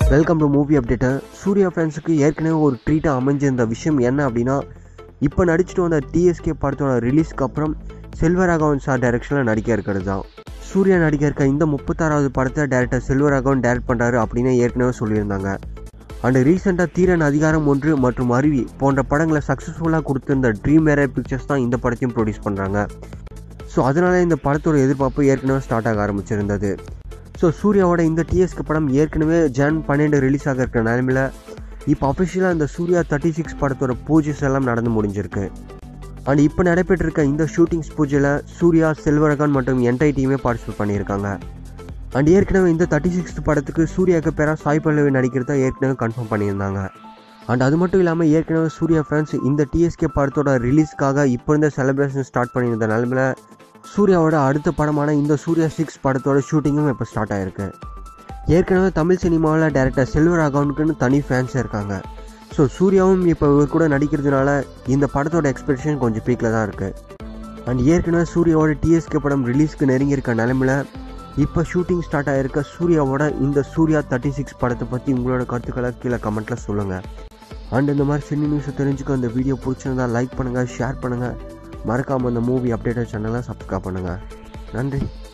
welcome to movie updater Suriya ஃபேன்ஸுக்கு ஏற்கனவே ஒரு ட்ரீட்டாக அமைஞ்சிருந்த விஷயம் என்ன அப்படின்னா இப்போ நடிச்சிட்டு வந்த டிஎஸ்கே படத்தோட ரிலீஸ்க்கு அப்புறம் செல்வராகவன் சார் டைரக்ஷனில் நடிக்க இருக்கிறது தான் சூர்யா நடிக்க இருக்க இந்த முப்பத்தாறாவது படத்தை டேரக்டர் செல்வராகவன் டைரக்ட் பண்ணுறாரு அப்படின்னு ஏற்கனவே சொல்லியிருந்தாங்க அண்ட் ரீசெண்டாக தீரன் அதிகாரம் ஒன்று மற்றும் அருவி போன்ற படங்களை சக்ஸஸ்ஃபுல்லாக கொடுத்திருந்த ட்ரீம் ஏரே பிக்சர்ஸ் தான் இந்த படத்தையும் ப்ரொடியூஸ் பண்ணுறாங்க ஸோ அதனால இந்த படத்தோட எதிர்பார்ப்பு ஏற்கனவே ஸ்டார்ட் ஆக ஆரம்பிச்சிருந்தது ஸோ சூர்யாவோட இந்த டிஎஸ்கே படம் ஏற்கனவே ஜான் பன்னெண்டு ரிலீஸ் ஆக இருக்கிற நிலமையில் இப்போ அஃபிஷியலாக இந்த சூர்யா தேர்ட்டி சிக்ஸ் படத்தோட பூஜைஸ் எல்லாம் நடந்து முடிஞ்சிருக்கு அண்ட் இப்போ நடைபெற்றிருக்க இந்த ஷூட்டிங்ஸ் பூஜையில் சூர்யா செல்வரகான் மற்றும் என்டை டீமே பார்ட்டிசிபேட் பண்ணியிருக்காங்க அண்ட் ஏற்கனவே இந்த தேர்ட்டி சிக்ஸ்த் படத்துக்கு சூர்யாவுக்கு பேராக சாய் பல்லவி நடிக்கிறத ஏற்கனவே கன்ஃபார்ம் பண்ணியிருந்தாங்க அண்ட் அது மட்டும் இல்லாமல் ஏற்கனவே சூர்யா ஃபேன்ஸ் இந்த டிஎஸ்கே படத்தோட ரிலீஸ்க்காக இப்போ இருந்த செலிப்ரேஷன் ஸ்டார்ட் பண்ணியிருந்த நிலமையில் சூர்யாவோட அடுத்த படமான இந்த சூர்யா சிக்ஸ் படத்தோட ஷூட்டிங்கும் இப்போ ஸ்டார்ட் ஆயிருக்கு ஏற்கனவே தமிழ் சினிமாவில் டேரக்டர் செல்வராகவனுக்குன்னு தனி ஃபேன்ஸ் இருக்காங்க ஸோ சூர்யாவும் இப்போ இவர் கூட நடிக்கிறதுனால இந்த படத்தோட எக்ஸ்பெக்டேஷன் கொஞ்சம் பீக்கில் தான் இருக்குது அண்ட் ஏற்கனவே சூர்யாவோட டிஎஸ்கே படம் ரிலீஸ்க்கு நெருங்கியிருக்க நிலமையில் இப்போ ஷூட்டிங் ஸ்டார்ட் ஆகிருக்க சூர்யாவோட இந்த சூர்யா தேர்ட்டி சிக்ஸ் படத்தை பற்றி உங்களோட கருத்துக்களை கீழே கமெண்ட்டில் சொல்லுங்கள் அண்ட் இந்த மாதிரி சினி நியூஸை தெரிஞ்சுக்க இந்த வீடியோ பிடிச்சிருந்தா லைக் பண்ணுங்கள் ஷேர் பண்ணுங்கள் மறக்காமல் அந்த மூவி அப்டேட்டட் சேனலை சப்ஸ்கிரைப் பண்ணுங்கள் நன்றி